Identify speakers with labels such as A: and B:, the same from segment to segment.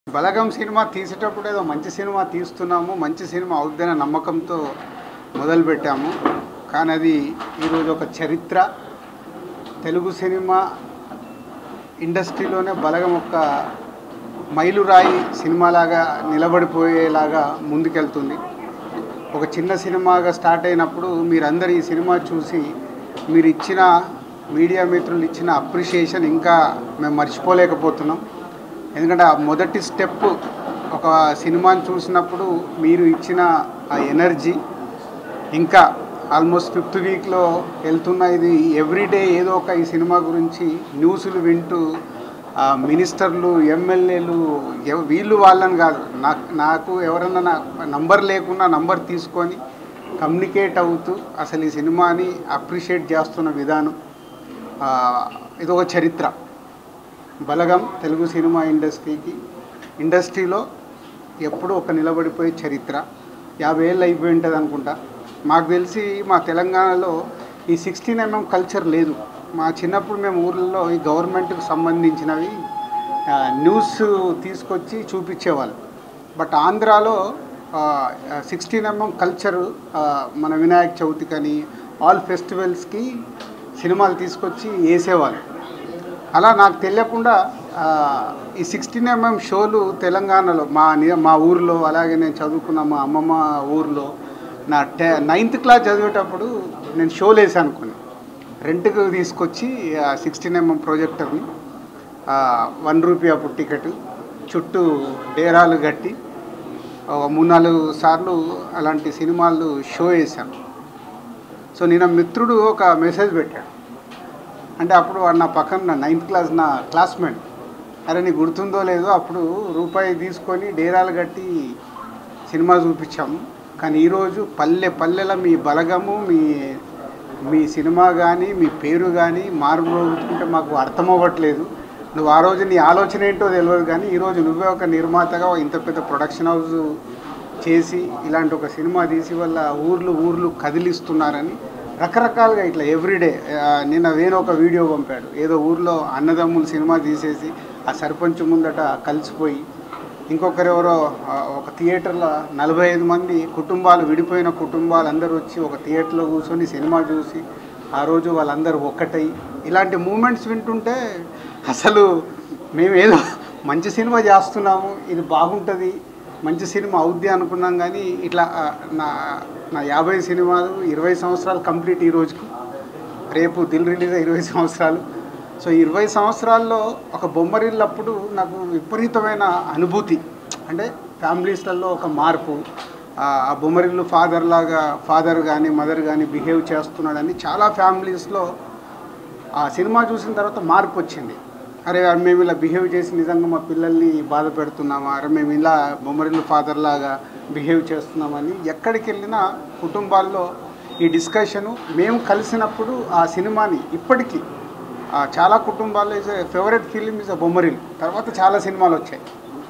A: బలగం cinema తీసేటప్పుడు ఏదో మంచి సినిమా తీస్తున్నాము మంచి సినిమా అవుద్దనే నమ్మకంతో మొదలుపెట్టాము కానీ అది ఈరోజు ఒక చరిత్ర తెలుగు సినిమా ఇండస్ట్రీలోనే బలగం ఒక మైలురాయి సినిమాలాగా నిలబడిపోయేలాగా ముందుకెళ్తుంది ఒక చిన్న సినిమాగా స్టార్ట్ అయినప్పుడు మీరందరూ ఈ సినిమా చూసి మీరు ఇచ్చిన మీడియా మిత్రులు ఇచ్చిన అప్రిషియేషన్ ఇంకా మేము మర్చిపోలేకపోతున్నాం ఎందుకంటే ఆ మొదటి స్టెప్ ఒక సినిమాని చూసినప్పుడు మీరు ఇచ్చిన ఆ ఎనర్జీ ఇంకా ఆల్మోస్ట్ ఫిఫ్త్ వీక్లో వెళ్తున్న ఇది ఎవ్రీడే ఏదో ఒక ఈ సినిమా గురించి న్యూస్లు వింటూ ఆ మినిస్టర్లు ఎమ్మెల్యేలు ఎవ- వీళ్ళు వాళ్ళని కాదు నాకు నాకు ఎవరన్నా నా నంబర్ లేకున్నా నంబర్ తీసుకొని కమ్యూనికేట్ అవుతూ అసలు ఈ సినిమాని అప్రిషియేట్ చేస్తున్న విధానం ఆ, ఇది ఒక చరిత్ర బలగం తెలుగు సినిమా ఇండస్ట్రీకి ఇండస్ట్రీలో ఎప్పుడూ ఒక నిలబడిపోయే చరిత్ర యాభై ఏళ్ళు అయిపోయి ఉంటుంది అనుకుంటా మాకు తెలిసి మా తెలంగాణలో ఈ సిక్స్టీన్ ఎంఎం కల్చర్ లేదు మా చిన్నప్పుడు మేము ఊర్లలో ఈ గవర్నమెంట్కి సంబంధించినవి ఆ, న్యూస్ తీసుకొచ్చి చూపించేవాళ్ళు బట్ ఆంధ్రాలో సిక్స్టీన్ ఎంఎం కల్చర్ మన వినాయక చవితి కానీ ఆల్ ఫెస్టివల్స్కి సినిమాలు తీసుకొచ్చి వేసేవాళ్ళు అలా నాకు తెలియకుండా ఆ, ఈ సిక్స్టీన్ ఎంఎం షోలు తెలంగాణలో మా ని- మా ఊర్లో అలాగే నేను చదువుకున్న మా అమ్మమ్మ ఊర్లో నా టె నైన్త్ క్లాస్ చదివేటప్పుడు నేను షోలు వేసాను కొన్ని రెంట్కి తీసుకొచ్చి సిక్స్టీన్ ఎంఎం ప్రొజెక్టర్ని వన్ రూపీ అప్పుడు టికెట్ చుట్టూ డేరాలు కట్టి ఒక మూడు నాలుగు సార్లు అలాంటి సినిమాలు షో వేశాను సో నేను మిత్రుడు ఒక మెసేజ్ పెట్టాడు అంటే అప్పుడు వాడు నా పక్కన నైన్త్ క్లాస్ నా క్లాస్మేట్ అరే నీకు గుర్తుందో లేదో అప్పుడు రూపాయి తీసుకొని డేరాలు కట్టి సినిమా చూపించాము కానీ ఈరోజు పల్లె పల్లెల మీ బలగము మీ మీ సినిమా కానీ మీ పేరు కానీ మారుమోగుతుంటే మాకు అర్థం అవ్వట్లేదు నువ్వు ఆ రోజు నీ ఆలోచన ఏంటో తెలియదు కానీ ఈరోజు నువ్వే ఒక నిర్మాతగా ఇంత పెద్ద ప్రొడక్షన్ హౌస్ చేసి ఇలాంటి ఒక సినిమా తీసి వల్ల ఊర్లు ఊర్లు కదిలిస్తున్నారని రకరకాలుగా ఇట్లా ఎవ్రీడే నిన్న వేణు ఒక వీడియో పంపాడు ఏదో ఊర్లో అన్నదమ్ములు సినిమా తీసేసి ఆ సర్పంచ్ ముందట కలిసిపోయి ఇంకొకరెవరో ఆ, ఒక థియేటర్లో నలభై ఐదు మంది కుటుంబాలు విడిపోయిన కుటుంబాలు అందరూ వచ్చి ఒక థియేటర్లో కూర్చొని సినిమా చూసి ఆ రోజు వాళ్ళందరూ ఒక్కటై ఇలాంటి మూమెంట్స్ వింటుంటే అసలు మేము ఏదో మంచి సినిమా చేస్తున్నాము ఇది బాగుంటుంది మంచి సినిమా అవుద్ది అనుకున్నాం కానీ ఇట్లా ఆ, నా నా యాభై సినిమాలు ఇరవై సంవత్సరాలు కంప్లీట్ ఈ రోజుకి రేపు దిల్ రిలీజ్ అయ్యి ఇరవై సంవత్సరాలు సో ఈ ఇరవై సంవత్సరాల్లో ఒక బొమ్మరిల్లప్పుడు నాకు విపరీతమైన అనుభూతి అంటే ఫ్యామిలీస్లలో ఒక మార్పు ఆ ఆ బొమ్మరిల్లు ఫాదర్ లాగా ఫాదర్ కానీ మదర్ కానీ బిహేవ్ చేస్తున్నాడని చాలా ఫ్యామిలీస్లో ఆ సినిమా చూసిన తర్వాత మార్పు వచ్చింది అరే మేము ఇలా బిహేవ్ చేసి నిజంగా మా పిల్లల్ని బాధ పెడుతున్నామా అరే మేము ఇలా బొమ్మరిల్లు ఫాదర్ లాగా బిహేవ్ చేస్తున్నామని ఎక్కడికి వెళ్ళినా కుటుంబాల్లో ఈ డిస్కషను మేము కలిసినప్పుడు ఆ సినిమాని ఇప్పటికీ ఆ చాలా కుటుంబాల్లో is favourite film is a Bommarillu తర్వాత చాలా సినిమాలు వచ్చాయి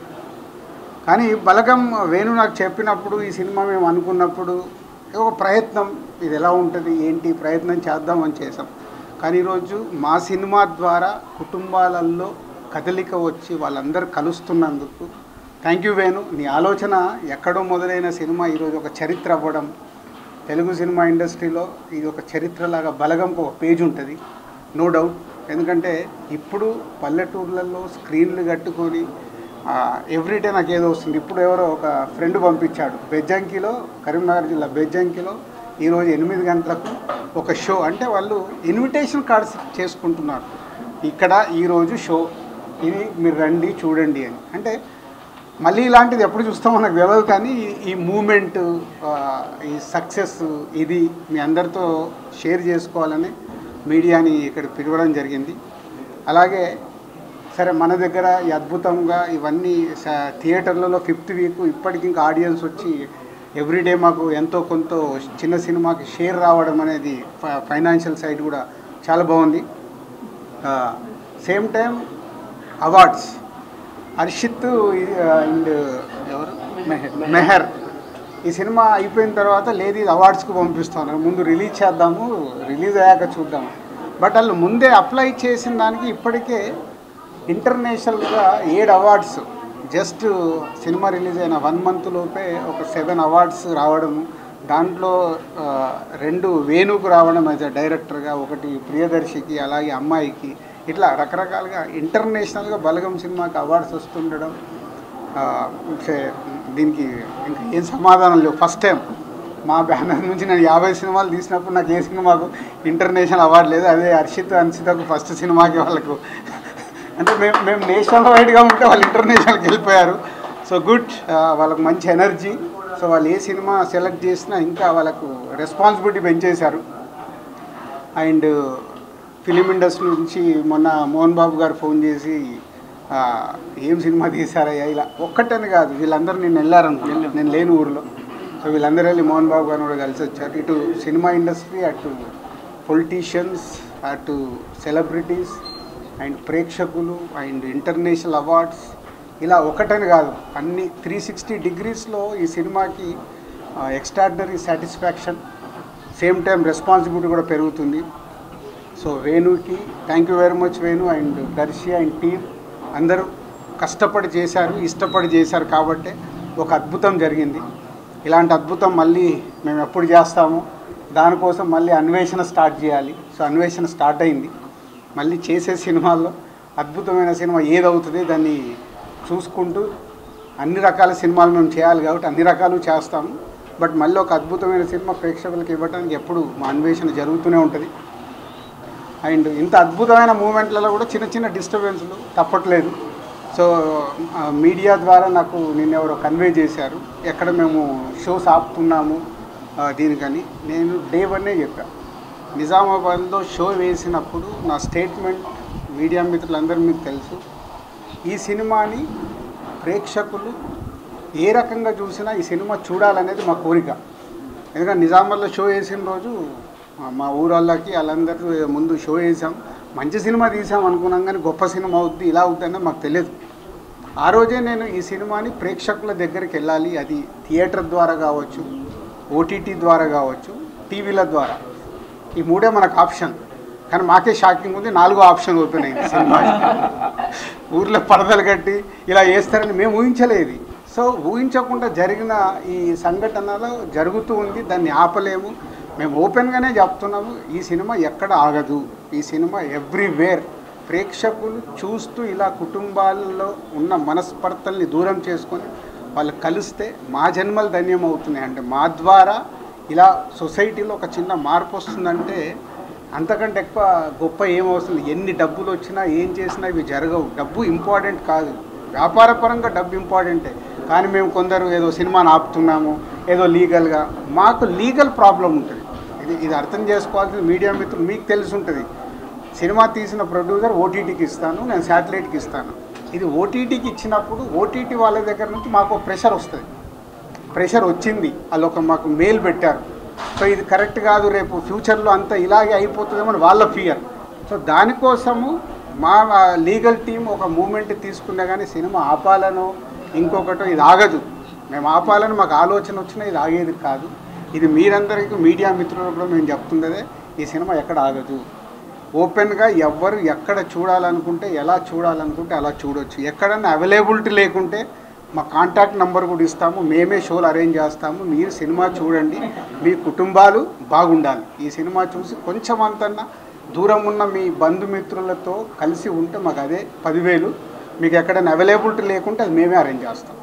A: కానీ బలగం వేణు నాకు చెప్పినప్పుడు ఈ సినిమా మేము అనుకున్నప్పుడు ఒక ప్రయత్నం ఇది ఎలా ఉంటుంది ఏంటి ప్రయత్నం చేద్దామని చేసాం కానీ ఈరోజు మా సినిమా ద్వారా కుటుంబాలలో కదలిక వచ్చి వాళ్ళందరూ కలుస్తున్నందుకు థ్యాంక్ యూ వేణు నీ ఆలోచన ఎక్కడో మొదలైన సినిమా ఈరోజు ఒక చరిత్ర అవ్వడం తెలుగు సినిమా ఇండస్ట్రీలో ఇది ఒక చరిత్రలాగా బలగంకు ఒక పేజ్ ఉంటుంది నో డౌట్ ఎందుకంటే ఇప్పుడు పల్లెటూర్లలో స్క్రీన్లు కట్టుకొని ఎవ్రీడే నాకు ఏదో వస్తుంది ఇప్పుడు ఎవరో ఒక ఫ్రెండ్ పంపించాడు బెజ్జంకిలో కరీంనగర్ జిల్లా బెజ్జంకిలో ఈరోజు ఎనిమిది గంటలకు ఒక షో అంటే వాళ్ళు ఇన్విటేషన్ కార్డ్స్ చేసుకుంటున్నారు ఇక్కడ ఈరోజు షో ఇది మీరు రండి చూడండి అని అంటే మళ్ళీ ఇలాంటిది ఎప్పుడు చూస్తామో నాకు తెలియదు కానీ ఈ- ఈ మూమెంట్ ఈ సక్సెస్ ఇది మీ అందరితో షేర్ చేసుకోవాలని మీడియాని ఇక్కడ పిలవడం జరిగింది అలాగే సరే మన దగ్గర ఈ అద్భుతంగా ఇవన్నీ స- థియేటర్లలో ఫిఫ్త్ వీక్ ఇప్పటికి ఇంకా ఆడియన్స్ వచ్చి ఎవ్రీడే మాకు ఎంతో కొంత చిన్న సినిమాకి షేర్ రావడం అనేది ఫ- ఫైనాన్షియల్ సైడ్ కూడా చాలా బాగుంది same time awards Harshith and ఎవరు మెహర్ మెహర్ ఈ సినిమా అయిపోయిన తర్వాత లేదు ఇది అవార్డ్స్కి పంపిస్తాను ముందు రిలీజ్ చేద్దాము రిలీజ్ అయ్యాక చూద్దాము బట్ వాళ్ళు ముందే అప్లై చేసిన దానికి ఇప్పటికే ఇంటర్నేషనల్గా ఏడు అవార్డ్స్ జస్ట్ సినిమా రిలీజ్ అయిన వన్ మంత్ లోపే ఒక సెవెన్ అవార్డ్స్ రావడం దాంట్లో ఆ, రెండు వేణుకు రావడం యాజ్ అ డైరెక్టర్గా ఒకటి ప్రియదర్శికి అలాగే అమ్మాయికి ఇట్లా రకరకాలుగా ఇంటర్నేషనల్గా బలగం సినిమాకి అవార్డ్స్ వస్తుండడం ఆ, సే- దీనికి ఇంకా ఏం సమాధానం లేవు ఫస్ట్ టైం మా బ్యానర్ నుంచి నేను యాభై సినిమాలు తీసినప్పుడు నాకు ఏ సినిమాకు ఇంటర్నేషనల్ అవార్డు లేదు అదే హర్షిత్ అన్సితకు ఫస్ట్ సినిమాకి వాళ్ళకు అంటే మేము మేము నేషనల్ వైడ్గా ఉంటే వాళ్ళు ఇంటర్నేషనల్కి వెళ్ళిపోయారు సో గుడ్ వాళ్ళకు మంచి ఎనర్జీ సో వాళ్ళు ఏ సినిమా సెలెక్ట్ చేసినా ఇంకా వాళ్ళకు రెస్పాన్సిబిలిటీ పెంచేశారు అండ్ ఫిలిం ఇండస్ట్రీ నుంచి మొన్న మోహన్ బాబు గారు ఫోన్ చేసి ఆ, ఏం సినిమా తీశారయ్యా ఇలా ఒక్కటని కాదు వీళ్ళందరూ నేను వెళ్ళారనుకున్నాను నేను లేని ఊరిలో సో వీళ్ళందరూ వెళ్ళి మోహన్ బాబు గారిని కూడా కలిసి వచ్చారు ఇటు సినిమా ఇండస్ట్రీ అటు పొలిటీషియన్స్ అటు సెలబ్రిటీస్ అండ్ ప్రేక్షకులు అండ్ ఇంటర్నేషనల్ అవార్డ్స్ ఇలా ఒకటని కాదు అన్ని త్రీ సిక్స్టీ డిగ్రీస్లో ఈ సినిమాకి extraordinary satisfaction same time responsibility కూడా పెరుగుతుంది సో వేణుకి thank you very much Venu and Darshi and team అందరూ కష్టపడి చేశారు ఇష్టపడి చేశారు కాబట్టే ఒక అద్భుతం జరిగింది ఇలాంటి అద్భుతం మళ్ళీ మేము ఎప్పుడు చేస్తామో దానికోసం మళ్ళీ అన్వేషణ స్టార్ట్ చేయాలి సో అన్వేషణ స్టార్ట్ అయింది మళ్ళీ చేసే సినిమాల్లో అద్భుతమైన సినిమా ఏదవుతుంది దాన్ని చూసుకుంటూ అన్ని రకాల సినిమాలు మేము చేయాలి కాబట్టి అన్ని రకాలు చేస్తాము బట్ మళ్ళీ ఒక అద్భుతమైన సినిమా ప్రేక్షకులకు ఇవ్వడానికి ఎప్పుడు మా అన్వేషణ జరుగుతూనే ఉంటుంది అండ్ ఇంత అద్భుతమైన మూమెంట్లలో కూడా చిన్న చిన్న డిస్టర్బెన్స్లు తప్పట్లేదు సో ఆ, మీడియా ద్వారా నాకు నిన్న ఎవరో కన్వే చేశారు ఎక్కడ మేము షోస్ ఆపుతున్నాము ఆ, దీనికని నేను డే వన్నే చెప్పాను నిజామాబాద్లో షో వేసినప్పుడు నా స్టేట్మెంట్ మీడియా మిత్రులందరూ మీకు తెలుసు ఈ సినిమాని ప్రేక్షకులు ఏ రకంగా చూసినా ఈ సినిమా చూడాలనేది మా కోరిక ఎందుకంటే నిజామాబాద్లో షో వేసిన రోజు మా- మా ఊరోళ్ళకి వాళ్ళందరూ ముందు షో వేసాం మంచి సినిమా తీసాం అనుకున్నాం కానీ గొప్ప సినిమా అవుద్ది ఇలా అవుద్ది అనేది మాకు తెలియదు ఆ రోజే నేను ఈ సినిమాని ప్రేక్షకుల దగ్గరికి వెళ్ళాలి అది థియేటర్ ద్వారా కావచ్చు ఓటీటీ ద్వారా కావచ్చు టీవీల ద్వారా ఈ మూడే మనకు ఆప్షన్ కానీ మాకే షాకింగ్ ఉంది నాలుగో ఆప్షన్ ఓపెన్ అయింది సినిమా ఊర్లో పరదలు కట్టి ఇలా వేస్తారని మేము ఊహించలేదు సో ఊహించకుండా జరిగిన ఈ సంఘటనలో జరుగుతూ ఉంది దాన్ని ఆపలేము మేము ఓపెన్గానే చెప్తున్నాము ఈ సినిమా ఎక్కడ ఆగదు ఈ సినిమా ఎవ్రీవేర్ ప్రేక్షకులు చూస్తూ ఇలా కుటుంబాల్లో ఉన్న మనస్పర్ధల్ని దూరం చేసుకొని వాళ్ళు కలిస్తే మా జన్మలు ధన్యం అవుతున్నాయి అంటే మా ద్వారా ఇలా సొసైటీలో ఒక చిన్న మార్పు వస్తుందంటే అంతకంటే ఎక్కువ గొప్ప ఏమవుతుంది ఎన్ని డబ్బులు వచ్చినా ఏం చేసినా ఇవి జరగవు డబ్బు ఇంపార్టెంట్ కాదు వ్యాపారపరంగా డబ్బు ఇంపార్టెంటే కానీ మేము కొందరు ఏదో సినిమాని ఆపుతున్నాము ఏదో లీగల్గా మాకు లీగల్ ప్రాబ్లం ఉంటుంది ఇది ఇది అర్థం చేసుకోవాల్సిన మీడియా మిత్రులు మీకు తెలిసి ఉంటుంది సినిమా తీసిన ప్రొడ్యూసర్ ఓటీటీకి ఇస్తాను నేను శాటిలైట్కి ఇస్తాను ఇది ఓటీటీకి ఇచ్చినప్పుడు ఓటీటీ వాళ్ళ దగ్గర నుంచి మాకు ప్రెషర్ వస్తుంది ప్రెషర్ వచ్చింది వాళ్ళు ఒక మాకు మెయిల్ పెట్టారు సో ఇది కరెక్ట్ కాదు రేపు ఫ్యూచర్లో అంతా ఇలాగే అయిపోతుందేమో అని వాళ్ళ ఫియర్ సో దానికోసము మా లీగల్ టీం ఒక మూమెంట్ తీసుకున్నా కానీ సినిమా ఆపాలనో ఇంకొకటో ఇది ఆగదు మేము ఆపాలని మాకు ఆలోచన వచ్చినా ఇది ఆగేది కాదు ఇది మీరందరికీ మీడియా మిత్రులకు కూడా మేము చెప్తున్నదే ఈ సినిమా ఎక్కడ ఆగదు ఓపెన్గా ఎవ్వరు ఎక్కడ చూడాలనుకుంటే ఎలా చూడాలనుకుంటే అలా చూడొచ్చు ఎక్కడన్నా అవైలబిలిటీ లేకుంటే మా కాంటాక్ట్ నెంబర్ కూడా ఇస్తాము మేమే షోలు అరేంజ్ చేస్తాము మీరు సినిమా చూడండి మీ కుటుంబాలు బాగుండాలి ఈ సినిమా చూసి కొంచెం అంతన్నా దూరం ఉన్న మీ బంధుమిత్రులతో కలిసి ఉంటే మాకు అదే పదివేలు మీకు ఎక్కడైనా అవైలబిలిటీ లేకుంటే అది మేమే అరేంజ్ చేస్తాం